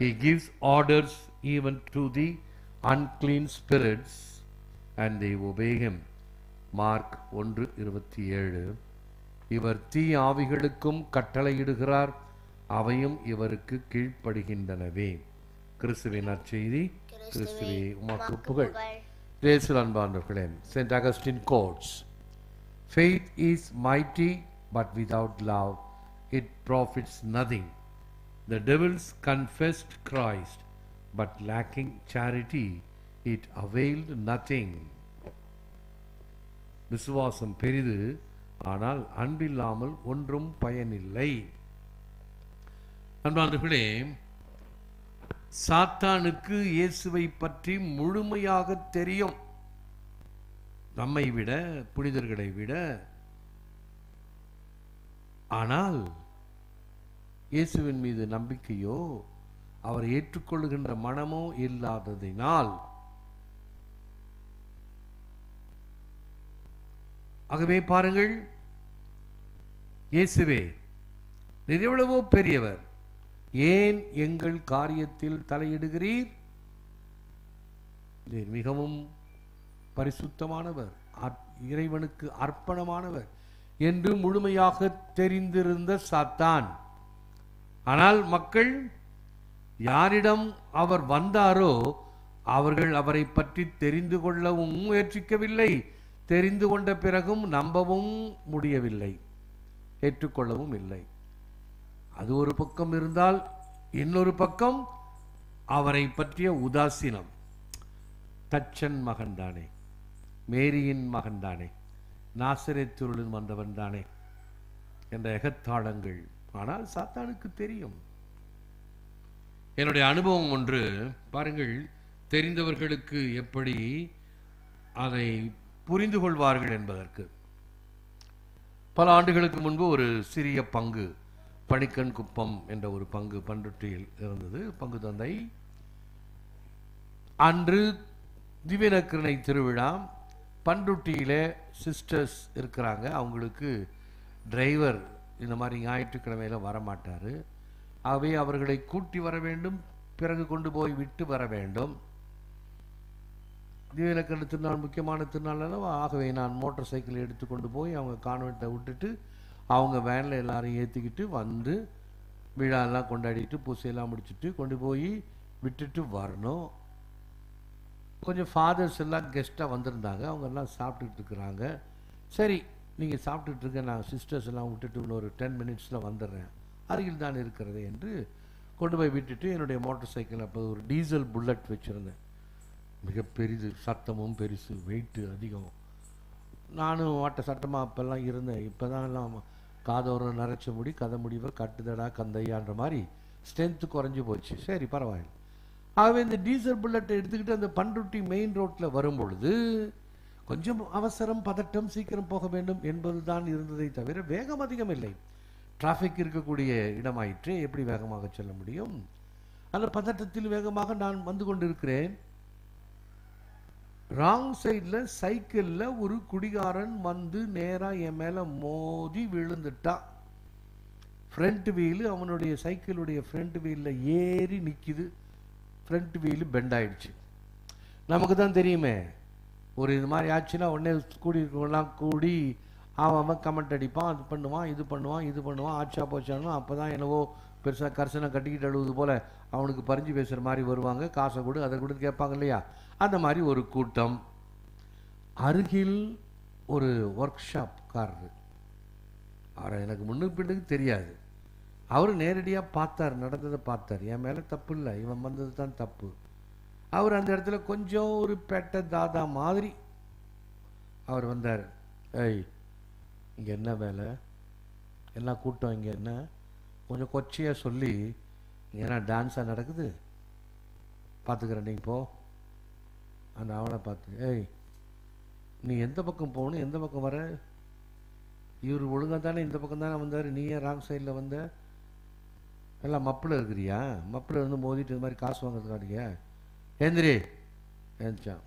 He gives orders even to the unclean spirits and they obey him. Mark ஒன்று இருபத்தி ஏழு இவர் தீ ஆவிகளுக்கும் கட்டளையிடுகிறார் அவையும் இவருக்கு கீழ்ப்படுகின்றனவே கிறிஸ்துவின் நற்செய்தி கிறிஸ்துவே உமக்கு புகழ் இயேசு அன்பானவர்களே saint Augustine quotes Faith is mighty, but without love it profits nothing. The devils confessed Christ, but lacking charity it availed nothing. விசுவாசம் பெரிது ஆனால் அன்பில்லாமல் ஒன்றும் பயனில்லை அன்பானவர்களே சாத்தானுக்கு இயேசுவை பற்றி முழுமையாக தெரியும் நம்மை விட புனிதர்களை விட ஆனால் இயேசுவின் மீது நம்பிக்கையோ அவர் ஏற்றுக்கொள்ளுகின்ற மனமோ இல்லாததினால் ஆகவே பாருங்கள் இயேசுவே நீர் எவ்வளவோ பெரியவர் ஏன் எங்கள் காரியத்தில் தலையிடுகிறீர் நீர் மிகவும் பரிசுத்தமானவர் அற்- இறைவனுக்கு அர்ப்பணமானவர் என்று முழுமையாக தெரிந்திருந்த சாத்தான் ஆனால் மக்கள் யாரிடம் அவர் வந்தாரோ அவர்கள் அவரை பற்றி தெரிந்து கொள்ளவும் முயற்சிக்கவில்லை தெரிந்து கொண்ட பிறகும் நம்பவும் முடியவில்லை ஏற்றுக்கொள்ளவும் இல்லை அது ஒரு பக்கம் இருந்தால் இன்னொரு பக்கம் அவரை பற்றிய உதாசீனம் தச்சன் மகன்தானே மேரியின் மகன்தானே நாசரேத்தூரில் வந்தவன் தானே என்ற எகத்தாளங்கள் ஆனால் சாத்தானுக்கு தெரியும் என்னுடைய அனுபவம் ஒன்று பாருங்கள் தெரிந்தவர்களுக்கு எப்படி அதை புரிந்து கொள்வார்கள் என்பதற்கு பல ஆண்டுகளுக்கு முன்பு ஒரு சிறிய பங்கு பணிக்கண் குப்பம் என்ற ஒரு பங்கு பண்ருட்டியில் இருந்தது பங்கு தந்தை அன்று திவ்யநக்கிரணை திருவிழா பண்ருட்டியிலே சிஸ்டர்ஸ் இருக்கிறாங்க அவங்களுக்கு டிரைவர் இந்த மாதிரி ஞாயிற்றுக்கிழமையில வரமாட்டார் ஆகவே அவர்களை கூட்டி வர வேண்டும் பிறகு கொண்டு போய் விட்டு வர வேண்டும் திவ்யநக்கர திருநாள் முக்கியமான திருநாள் அல்லவா ஆகவே நான் மோட்டார் சைக்கிள் எடுத்து கொண்டு போய் அவங்க கான்வெண்ட்டை விட்டுட்டு அவங்க வேனில் எல்லாரையும் ஏற்றிக்கிட்டு வந்து விழாலாம் கொண்டாடிட்டு பூசையெல்லாம் முடிச்சிட்டு கொண்டு போய் விட்டுட்டு வரணும் கொஞ்சம் ஃபாதர்ஸ் எல்லாம் கெஸ்ட்டாக வந்திருந்தாங்க அவங்க எல்லாம் சாப்பிட்டுட்டு இருக்கிறாங்க சரி நீங்கள் சாப்பிட்டுட்டு இருக்க நான் சிஸ்டர்ஸ் எல்லாம் விட்டுட்டு இன்னொரு டென் மினிட்ஸில் வந்துடுறேன் அருகில் தான் இருக்கிறது என்று கொண்டு போய் விட்டுட்டு என்னுடைய மோட்டார் சைக்கிள் அப்போ ஒரு டீசல் புல்லட் வச்சுருந்தேன் மிக பெரிது சத்தமும் பெருசு வெயிட்டு அதிகம் நானும் வாட்ட சட்டமாக அப்போல்லாம் இருந்தேன் இப்போ தான் எல்லாம் காதோரம் நரைச்ச முடி கதை முடிவை கட்டுதடா கந்தையான்ற மாதிரி ஸ்ட்ரென்த்து குறைஞ்சி போச்சு சரி பரவாயில்லை ஆகவே இந்த டீசல் புல்லட்டை எடுத்துக்கிட்டு அந்த பண்ருட்டி மெயின் ரோட்டில் வரும் பொழுது கொஞ்சம் அவசரம் பதட்டம் சீக்கிரம் போக வேண்டும் என்பது தான் இருந்ததை தவிர வேகம் அதிகம் இல்லை டிராஃபிக் இருக்கக்கூடிய இடமாயிற்று எப்படி வேகமாக செல்ல முடியும் அந்த பதட்டத்தில் வேகமாக நான் வந்து கொண்டிருக்கிறேன் ராங் சைடில் சைக்கிளில் ஒரு குடிகாரன் வந்து நேராக என் மேலே மோதி விழுந்துட்டான் ஃப்ரண்ட் வீலு அவனுடைய சைக்கிளுடைய ஃப்ரண்ட் வீலில் ஏறி நிற்கிது ஃப்ரண்ட் வீலு பெண்ட் ஆயிடுச்சு நமக்கு தான் தெரியுமே ஒரு இது மாதிரி ஆச்சுன்னா உடனே கூடி இருக்கவங்களாம் கூடி அவன் அவன் கமெண்ட் அடிப்பான் அது பண்ணுவான் இது பண்ணுவான் இது பண்ணுவான் ஆச்சா போச்சானும் அப்போ தான் என்னவோ பெருசாக கரிசனை கட்டிக்கிட்டு அழுவது போல் அவனுக்கு பறிஞ்சு பேசுகிற மாதிரி வருவாங்க காசை கொடு அதை கொடுத்து கேட்பாங்க இல்லையா அந்த மாதிரி ஒரு கூட்டம் அருகில் ஒரு ஒர்க் ஷாப்காரரு அவரை எனக்கு முன்னுக்கு பின்னுக்கு தெரியாது அவர் நேரடியாக பார்த்தார் நடந்ததை பார்த்தார் என் மேலே தப்பு இல்லை இவன் வந்தது தான் தப்பு அவர் அந்த இடத்துல கொஞ்சம் ஒரு பெட்ட தாதா மாதிரி அவர் வந்தார் ஏய் இங்கே என்ன வேலை என்ன கூட்டம் இங்கே என்ன கொஞ்சம் கொச்சையாக சொல்லி இங்கே என்ன டான்ஸாக நடக்குது பார்த்துக்கிறேன் நீ போ அந்த அவனை பார்த்து ஏய் நீ எந்த பக்கம் போகணும் எந்த பக்கம் வர இவர் ஒழுங்காக தானே இந்த பக்கம் தானே வந்தார் நீ ஏன் ராங் சைடில் வந்த எல்லாம் மப்பில் இருக்கிறியா மப்பில் இருந்து மோதிட்டு இது மாதிரி காசு வாங்குறதுக்காடியா ஏந்திரி ஏந்திச்சான்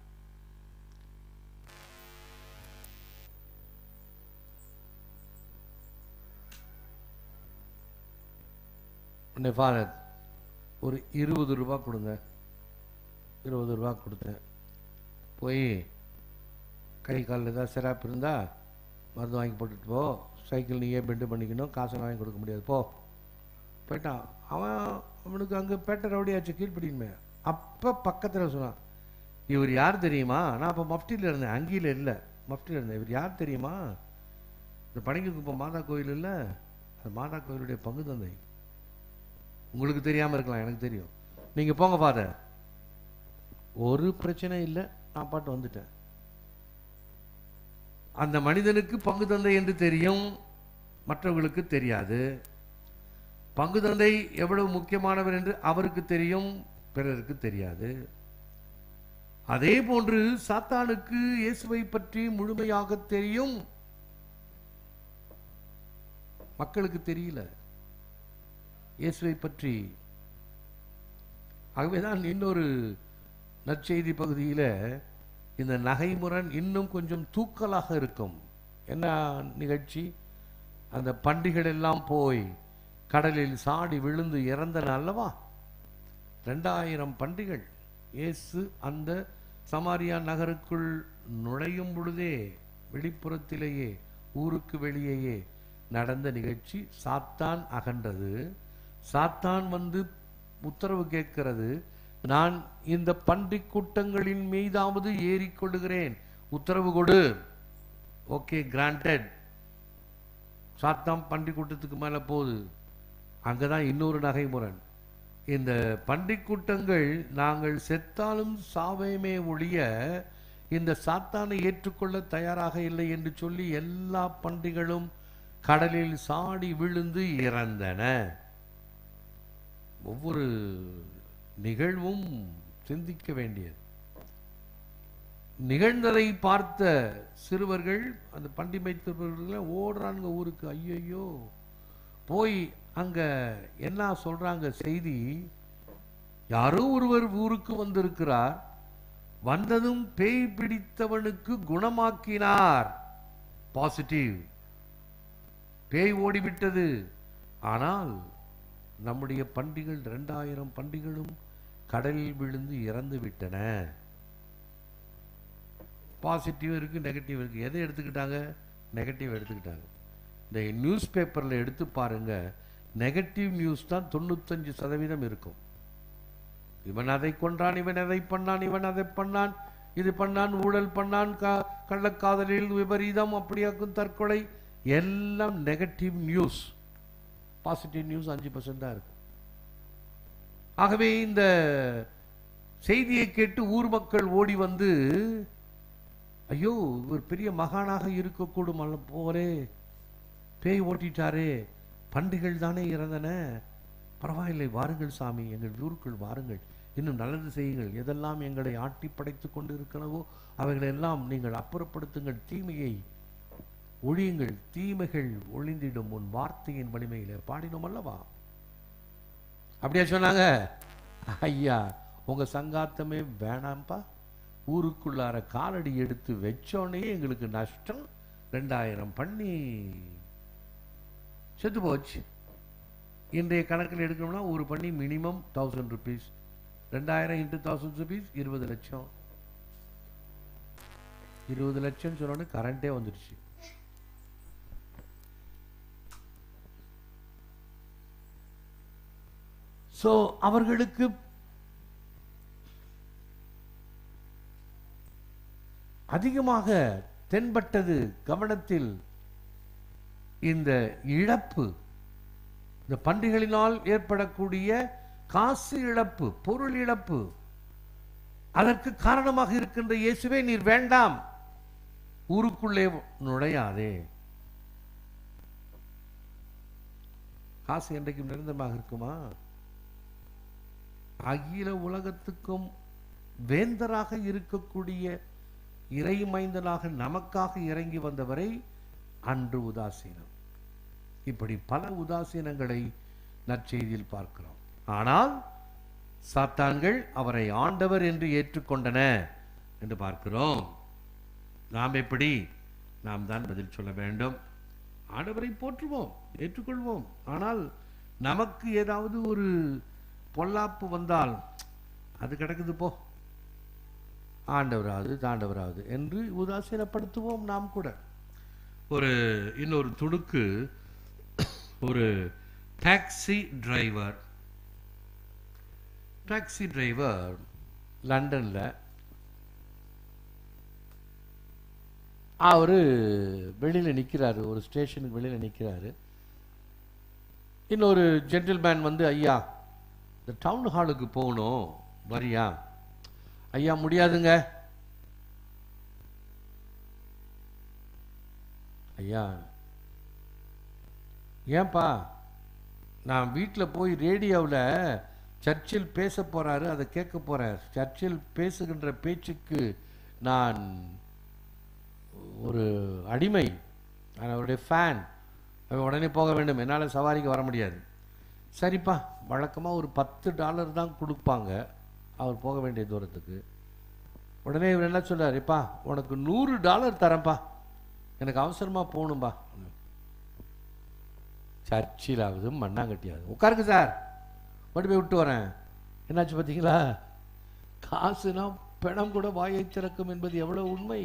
உன்னை ஃபாதர் ஒரு இருபது ரூபா கொடுங்க இருபது ரூபா கொடுத்தேன் போய் கை காலில் ஏதாவது சிராப்பு இருந்தால் மருந்து வாங்கி போட்டுட்டு போ சைக்கிள் நீயே பெண்டு பண்ணிக்கணும் காசை வாங்கி கொடுக்க முடியாது போ போயிட்டான் அவன் அவனுக்கு அங்கே பேட்டை ரவுடியாச்சு கீழ்ப்படியுமே அப்போ பக்கத்தில் சொன்னான் இவர் யார் தெரியுமா நான் அப்போ மஃப்டியில் இருந்தேன் அங்கியில் இல்லை மஃப்டியில் இருந்தேன் இவர் யார் தெரியுமா இந்த பணிக்குப்பம் மாதா கோயில் இல்லை அந்த மாதா கோயிலுடைய பங்கு தந்தை உங்களுக்கு தெரியாமல் இருக்கலாம் எனக்கு தெரியும் நீங்கள் போங்க ஃபாதர் ஒரு பிரச்சனை இல்லை நான் பாட்டு வந்துட்டேன் அந்த மனிதனுக்கு பங்கு தந்தை என்று தெரியும் மற்றவர்களுக்கு தெரியாது பங்கு தந்தை எவ்வளவு முக்கியமானவர் என்று அவருக்கு தெரியும் பிறருக்கு தெரியாது அதே போன்று சாத்தானுக்கு இயேசுவை பற்றி முழுமையாக தெரியும் மக்களுக்கு தெரியல இயேசுவை பற்றி ஆகவேதான் இன்னொரு நற்செய்தி பகுதியில் இந்த நகைமுரண் இன்னும் கொஞ்சம் தூக்கலாக இருக்கும் என்ன நிகழ்ச்சி அந்த பண்டிகள் எல்லாம் போய் கடலில் சாடி விழுந்து இறந்தன அல்லவா ரெண்டாயிரம் பண்டிகள் இயேசு அந்த சமாரியா நகருக்குள் நுழையும் பொழுதே வெளிப்புறத்திலேயே ஊருக்கு வெளியேயே நடந்த நிகழ்ச்சி சாத்தான் அகன்றது சாத்தான் வந்து உத்தரவு கேட்கிறது நான் இந்த பன்றிக் கூட்டங்களின் மீதாவது ஏறிக்கொள்ளுகிறேன் உத்தரவு கொடு ஓகே கிராண்டட் சாத்தாம் பன்றி கூட்டத்துக்கு மேலே போகுது அங்கே தான் இன்னொரு நகைமுரண் இந்த பன்றிக் கூட்டங்கள் நாங்கள் செத்தாலும் சாவேமே ஒழிய இந்த சாத்தானை ஏற்றுக்கொள்ள தயாராக இல்லை என்று சொல்லி எல்லா பன்றிகளும் கடலில் சாடி விழுந்து இறந்தன ஒவ்வொரு நிகழ்வும் சிந்திக்க வேண்டியது நிகழ்ந்ததை பார்த்த சிறுவர்கள் அந்த பண்டி மேய்த்தவர்கள் ஓடுறாங்க ஊருக்கு ஐயையோ போய் அங்க என்ன சொல்றாங்க செய்தி யாரோ ஒருவர் ஊருக்கு வந்திருக்கிறார் வந்ததும் பேய் பிடித்தவனுக்கு குணமாக்கினார் பாசிட்டிவ் பேய் ஓடிவிட்டது ஆனால் நம்முடைய பண்டிகள் ரெண்டாயிரம் பண்டிகளும் கடலில் விழுந்து இறந்து விட்டன பாசிட்டிவ் இருக்கு நெகட்டிவ் இருக்கு எதை எடுத்துக்கிட்டாங்க நெகட்டிவ் எடுத்துக்கிட்டாங்க இந்த நியூஸ் பேப்பரில் எடுத்து பாருங்க நெகட்டிவ் நியூஸ் தான் தொண்ணூத்தஞ்சு சதவீதம் இருக்கும் இவன் அதை கொன்றான் இவன் அதை பண்ணான் இவன் அதை பண்ணான் இது பண்ணான் ஊழல் பண்ணான் க- கள்ளக்காதலில் விபரீதம் அப்படியாக்கும் தற்கொலை எல்லாம் நெகட்டிவ் நியூஸ் பாசிட்டிவ் நியூஸ் அஞ்சு பர்சன்ட் தான் இருக்கும் ஆகவே இந்த செய்தியை கேட்டு ஊர் மக்கள் ஓடி வந்து ஐயோ இவர் பெரிய மகானாக இருக்கக்கூடும் அல்ல போரே பேய் ஓட்டிட்டாரே பண்டிகள் தானே இறந்தன பரவாயில்லை வாருங்கள் சாமி எங்கள் ஊருக்குள் வாருங்கள் இன்னும் நல்லது செய்யுங்கள் எதெல்லாம் எங்களை ஆட்டி படைத்துக் கொண்டு இருக்கிறனவோ அவைகளெல்லாம் நீங்கள் அப்புறப்படுத்துங்கள் தீமையை ஒழியுங்கள் தீமைகள் ஒளிந்திடும் உன் வார்த்தையின் வலிமையில பாடினோம் அல்லவா அப்படியா சொன்னாங்க ஐயா உங்க சங்காத்தமே வேணாம்ப்பா ஊருக்குள்ளார காலடி எடுத்து வச்சோடனே எங்களுக்கு நஷ்டம் ரெண்டாயிரம் பண்ணி செத்து போச்சு இன்றைய கணக்கில் எடுக்கணும்னா ஒரு பண்ணி மினிமம் தௌசண்ட் ருபீஸ் ரெண்டாயிரம் இன்ட்டு தௌசண்ட் ருபீஸ் இருபது லட்சம் இருபது லட்சம் சொன்னோடனே கரண்டே வந்துடுச்சு ஸோ அவர்களுக்கு அதிகமாக தென்பட்டது கவனத்தில் இந்த இழப்பு இந்த பண்டிகளினால் ஏற்படக்கூடிய காசு இழப்பு பொருள் இழப்பு அதற்கு காரணமாக இருக்கின்ற இயேசுவே நீர் வேண்டாம் ஊருக்குள்ளே நுழையாதே காசு என்றைக்கும் நிரந்தரமாக இருக்குமா அகில உலகத்துக்கும் வேந்தராக இருக்கக்கூடிய இறைமைந்தனாக நமக்காக இறங்கி வந்தவரை அன்று உதாசீனம் இப்படி பல உதாசீனங்களை நற்செய்தியில் பார்க்கிறோம் ஆனால் சாத்தான்கள் அவரை ஆண்டவர் என்று ஏற்றுக்கொண்டன என்று பார்க்கிறோம் நாம் எப்படி நாம் தான் பதில் சொல்ல வேண்டும் ஆண்டவரை போற்றுவோம் ஏற்றுக்கொள்வோம் ஆனால் நமக்கு ஏதாவது ஒரு பொல்லாப்பு வந்தால் அது கிடக்குது போ ஆண்டவராது தாண்டவராது என்று உதாசீனப்படுத்துவோம் நாம் கூட ஒரு இன்னொரு துடுக்கு ஒரு டாக்ஸி டிரைவர் டாக்ஸி டிரைவர் லண்டன்ல அவரு வெளியில நிக்கிறாரு ஒரு ஸ்டேஷனுக்கு வெளியில நிக்கிறாரு இன்னொரு ஜென்டில்மேன் வந்து ஐயா இந்த டவுன் ஹாலுக்கு போகணும் வரியா ஐயா முடியாதுங்க ஐயா ஏன்பா நான் வீட்டில் போய் ரேடியோவில் சர்ச்சில் பேச போறாரு அதை கேட்க போறேன் சர்ச்சில் பேசுகின்ற பேச்சுக்கு நான் ஒரு அடிமை நான் அவருடைய ஃபேன் அவன் உடனே போக வேண்டும் என்னால் சவாரிக்கு வர முடியாது சரிப்பா வழக்கமாக ஒரு பத்து டாலர் தான் கொடுப்பாங்க அவர் போக வேண்டிய தூரத்துக்கு உடனே இவர் என்ன சொல்றாரு "எப்பா உனக்கு நூறு டாலர் தரேன்ப்பா எனக்கு அவசரமாக போகணும்பா சர்ச்சிலாவது மண்ணாங்கட்டியாவது உட்காருங்க சார் கொண்டு போய் விட்டு வரேன் என்னாச்சு பார்த்தீங்களா காசுனா பிணம் கூட வாயை திறக்கும் என்பது எவ்வளவு உண்மை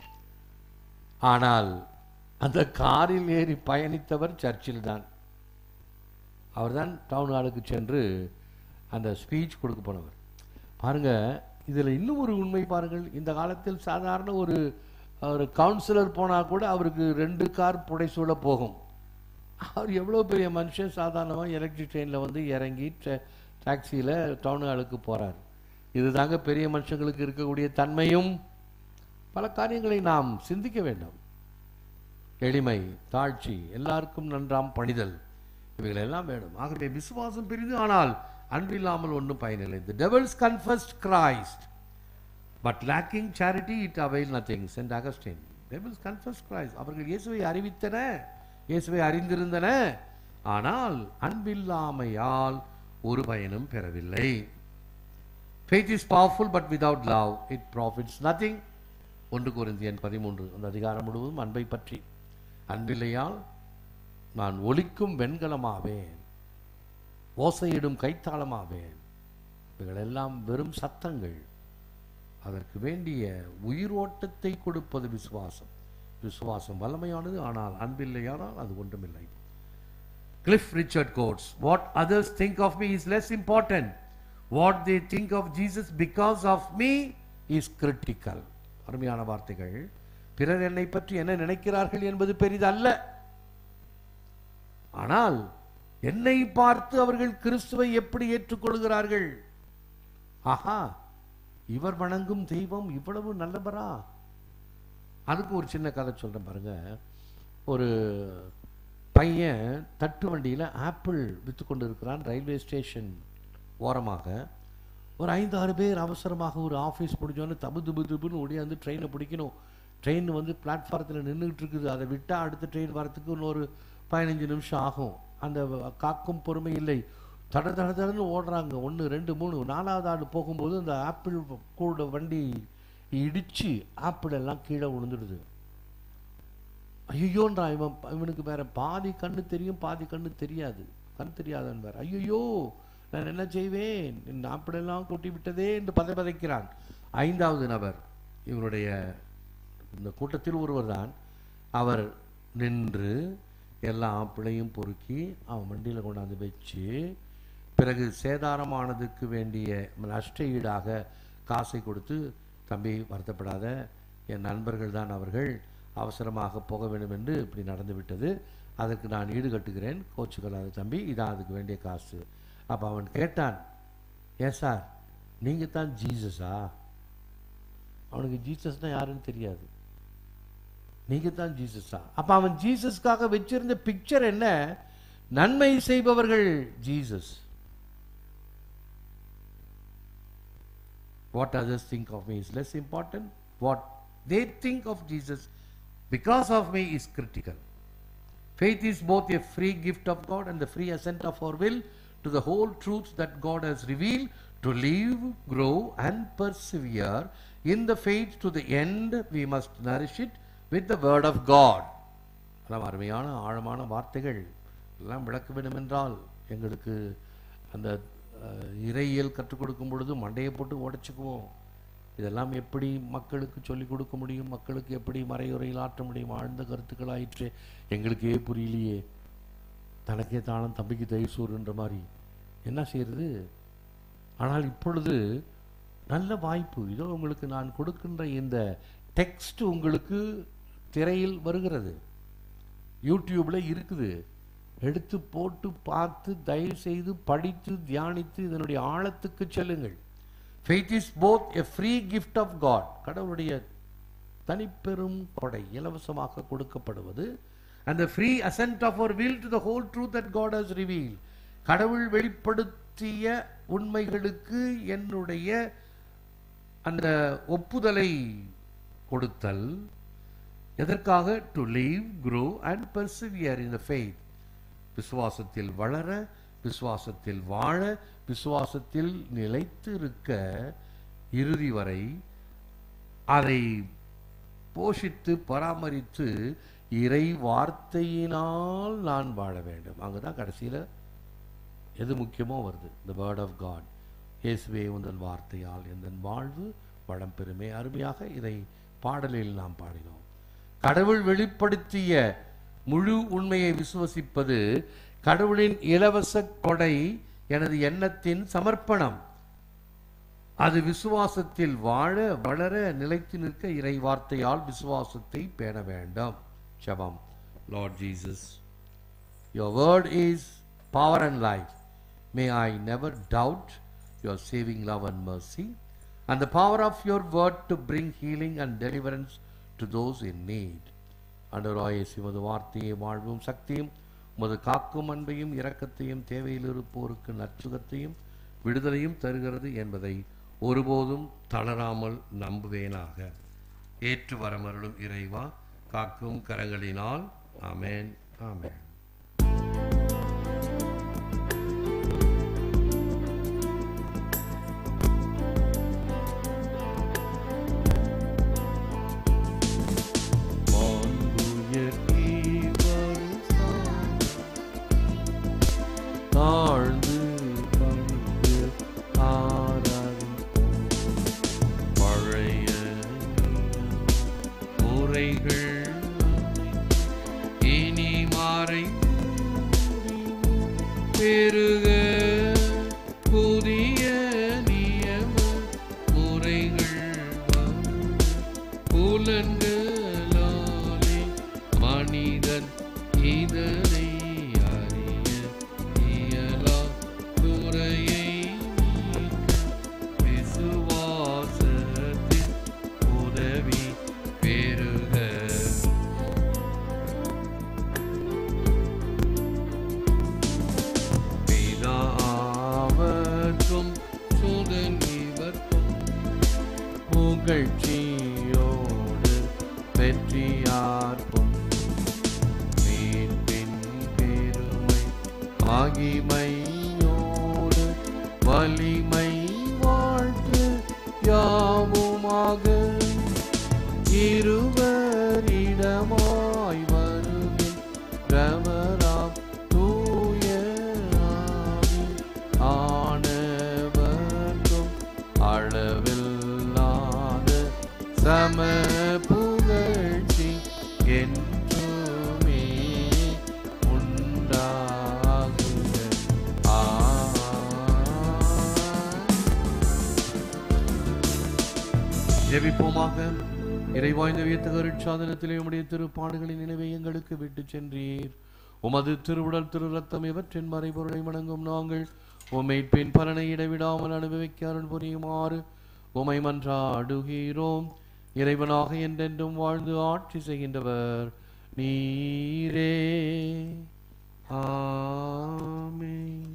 ஆனால் அந்த காரில் ஏறி பயணித்தவர் சர்ச்சில் தான் அவர்தான் டவுன் ஹாலுக்கு சென்று அந்த ஸ்பீச் கொடுக்க போனவர் பாருங்க இதுல இன்னும் ஒரு உண்மை பாருங்கள் இந்த காலத்தில் சாதாரண ஒரு ஒரு கவுன்சிலர் போனா கூட அவருக்கு ரெண்டு கார் புடைசூழ போகும் அவர் எவ்வளோ பெரிய மனுஷன் சாதாரணமாக எலக்ட்ரிக் ட்ரெயினில் வந்து இறங்கி டாக்ஸியில் டவுன் ஹாலுக்கு போகிறார் இதுதாங்க பெரிய மனுஷங்களுக்கு இருக்கக்கூடிய தன்மையும் பல காரியங்களை நாம் சிந்திக்க வேண்டும் எளிமை தாழ்ச்சி எல்லாருக்கும் நன்றாம் பணிதல் இவைகள் எல்லாம் வேணும் ஆகவே விசுவாசம் பெரிது ஆனால் அன்பில்லாமல் ஒன்றும் பயனில்லை the devils confessed Christ but lacking charity it avail nothing saint Augustine devils confessed Christ அவர்கள் இயேசுவை அறிவித்தன இயேசுவை அறிந்திருந்தன ஆனால் அன்பில்லாமையால் ஒரு பயனும் பெறவில்லை Faith is powerful but without love it profits nothing ஒன்று கொரிந்தியன் பதிமூன்று அந்த அதிகாரம் முழுவதும் அன்பை பற்றி அன்பில்லையால் நான் ஒலிக்கும் வெண்கலமாவேன் ஓசையிடும் கைத்தாளமாவேன் இவைகளெல்லாம் வெறும் சத்தங்கள் அதற்கு வேண்டிய உயிரோட்டத்தை கொடுப்பது விசுவாசம் விசுவாசம் வல்லமையானது ஆனால் அன்பில்லையானால் அது ஒன்றுமில்லை Cliff Richard quotes, What others think of me is less important. What they think of Jesus because of me is critical. அருமையான வார்த்தைகள் பிறர் என்னை பற்றி என்ன நினைக்கிறார்கள் என்பது பெரிதல்ல ஆனால் என்னை பார்த்து அவர்கள் கிறிஸ்துவை எப்படி ஏற்றுக்கொள்கிறார்கள் ஆஹா இவர் வணங்கும் தெய்வம் இவ்வளவு நல்லவரா அதுக்கு ஒரு சின்ன கதை சொல்றேன் பாருங்க ஒரு பையன் தட்டு வண்டியில் ஆப்பிள் விற்று கொண்டு இருக்கிறான் ரயில்வே ஸ்டேஷன் ஓரமாக ஒரு ஐந்து ஆறு பேர் அவசரமாக ஒரு ஆஃபீஸ் முடிஞ்சோன்னு தபு துபு துபுன்னு ஓடியாந்து ட்ரெயினை பிடிக்கணும் ட்ரெயின் வந்து பிளாட்ஃபாரத்தில் நின்றுக்கிட்டு இருக்குது அதை விட்டால் அடுத்த ட்ரெயின் வரத்துக்கு இன்னொரு பதினஞ்சு நிமிஷம் ஆகும் அந்த காக்கும் பொறுமை இல்லை தட தட தடன்னு ஓடுறாங்க ஒன்று ரெண்டு மூணு நாலாவது ஆள் போகும்போது அந்த ஆப்பிள் கூட வண்டி இடித்து ஆப்பிள் எல்லாம் கீழே விழுந்துடுது ஐயோன்றான் இவன் இவனுக்கு வேற பாதி கண்ணு தெரியும் பாதி கண்ணு தெரியாது கண் தெரியாதவன் வேற ஐயோ நான் என்ன செய்வேன் என் ஆப்பிளெல்லாம் கொட்டி விட்டதே என்று பதை பதைக்கிறான் ஐந்தாவது நபர் இவருடைய இந்த கூட்டத்தில் ஒருவர் தான் அவர் நின்று எல்லா ஆப்பிளையும் பொறுக்கி அவன் வண்டியில் கொண்டாந்து வச்சு பிறகு சேதாரமானதுக்கு வேண்டிய நஷ்ட ஈடாக காசை கொடுத்து தம்பி வருத்தப்படாத என் நண்பர்கள் தான் அவர்கள் அவசரமாக போக வேண்டும் என்று இப்படி நடந்து விட்டது அதற்கு நான் ஈடு கட்டுகிறேன் கோச்சுக்கொள்ளாத தம்பி இதான் அதுக்கு வேண்டிய காசு அப்போ அவன் கேட்டான் ஏன் சார் நீங்கள் தான் ஜீசஸா அவனுக்கு ஜீசஸ்னா யாருன்னு தெரியாது நீங்கள் தான் ஜீசஸா அப்போ அவன் ஜீசஸ்க்காக வச்சிருந்த பிக்சர் என்ன நன்மை செய்பவர்கள் Jesus what others think of me is less important. What they think of Jesus because of me is critical. Faith is both a free gift of God and the free assent of our will to the whole truth that God has revealed. To live, grow, and persevere in the faith to the end, we must nourish it with the word of God. அதெல்லாம் அருமையான ஆழமான வார்த்தைகள் எல்லாம் விளக்க வேண்டும் என்றால் எங்களுக்கு அந்த அஹ், இறையியல் கற்றுக் கொடுக்கும் பொழுது மண்டையை போட்டு உடைச்சுக்குவோம் இதெல்லாம் எப்படி மக்களுக்கு சொல்லிக் கொடுக்க முடியும் மக்களுக்கு எப்படி மறையுறையில் ஆற்ற முடியும் ஆழ்ந்த கருத்துக்களாயிற்று எங்களுக்கே புரியலையே தனக்கே தானம் தம்பிக்கு தைசூர்ன்ற மாதிரி என்ன செய்யறது ஆனால் இப்பொழுது நல்ல வாய்ப்பு இதோ உங்களுக்கு நான் கொடுக்கின்ற இந்த டெக்ஸ்ட் உங்களுக்கு திரையில் வருகிறது யூடியூப்ல இருக்குது எடுத்து போட்டு பார்த்து தயவு செய்து படித்து தியானித்து இதனுடைய ஆழத்துக்கு செல்லுங்கள் faith is both a free gift of God கடவுளுடைய தனிப்பெரும் கொடை இலவசமாக கொடுக்கப்படுவது அந்த free assent of our will to the whole truth that God has reveal கடவுள் வெளிப்படுத்திய உண்மைகளுக்கு என்னுடைய அந்த ஒப்புதலை கொடுத்தல் எதற்காக to leave grow and persevere in the faith விசுவாசத்தில் வளர விசுவாசத்தில் வாழ விசுவாசத்தில் நிலைத்து இருக்க இறுதி வரை அதை போஷித்து பராமரித்து இறை வார்த்தையினால் நான் வாழ வேண்டும் அங்கதான் கடைசியில எது முக்கியமோ வருது the word of God இயேசுவே உந்தன் வார்த்தையால் எந்தன் வாழ்வு வளம் பெறுமே அருமையாக இதை பாடலில் நாம் பாடினோம் கடவுள் வெளிப்படுத்திய முழு உண்மையை விசுவசிப்பது கடவுளின் இலவச கொடை எனது எண்ணத்தின் சமர்ப்பணம் அது விசுவாசத்தில் வாழ வளர நிலைத்து நிற்க இறை வார்த்தையால் விசுவாசத்தை பேண வேண்டாம் ஜெபம் Lord Jesus Your word is power and life. May I never doubt your saving love and mercy, and the power of your word to bring healing and deliverance to those in need. அண்டராய சிவது வார்த்தையை வாழ்வும் சக்தியும் உமது காக்கும் அன்பையும் இரக்கத்தையும் தேவையில் இருப்போருக்கு நற்சுகத்தையும் விடுதலையும் தருகிறது என்பதை ஒருபோதும் தளராமல் நம்புவேனாக ஏற்று வரமருளும் இறைவா காக்கும் கரங்களினால் ஆமென் ஆமென் மாண்புயர் ஈவருசான் தாழ்ந்து பணிந்து ஆராதிப்போம். பழைய முறைகள் இனி மாறை பெருக புதிய நியம முறைகள் வரும். புலன்களாலே மனிதன் இதனை அறிய இயலா குறையை நீக்க விசுவாசத்தின் உதவி பெருக பிதாவர்க்கும் சுதன் இவர்க்கும் புகழ்ச்சியோடு வெற்றியார்க்கும் மீட்பின் பெருமை மகிமையோடு வலிமை வாழ்த்து யாவுமாக இருவரிடமாய் வருகின்றவராம் தூய ஆவி ஆனவர்க்கும் அளவில்லாத சம புகழ்ச்சி என்றுமே உண்டாகுக ஜெபிப்போமாக இறைவாய்ந்த வியத்தக அருட்சாதனத்திலே உம்முடைய திருப்பாடுகளின் நினைவை எங்களுக்கு விட்டு சென்றீர் உமது திருவுடல் திரு ரத்தம் இவற்றின் மறைபொருளை வணங்கும் நாங்கள் உம்மை பின் பலனை இடைவிடாமல் அனுபவிக்க அருள் புரியுமாறு உமை மன்றாடுகிறோம் இறைவனாக என்றென்றும் வாழ்ந்து ஆட்சி செய்கின்றவர் நீரே ஆமென்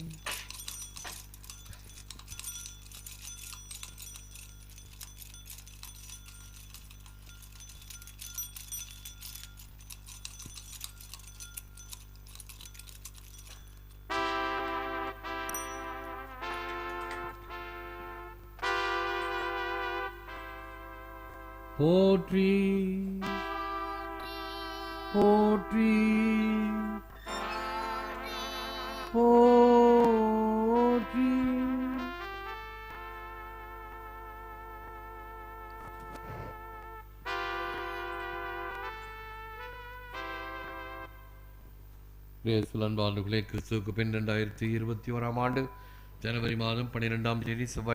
போற்றி போற்றி போற்றி இயேசுவில் அன்பாண்டுகளே கிறிஸ்துவுக்கு பின் ரெண்டாயிரத்தி இருபத்தி ஓராம் ஆண்டு ஜனவரி மாதம் பன்னிரெண்டாம் தேதி செவ்வாய்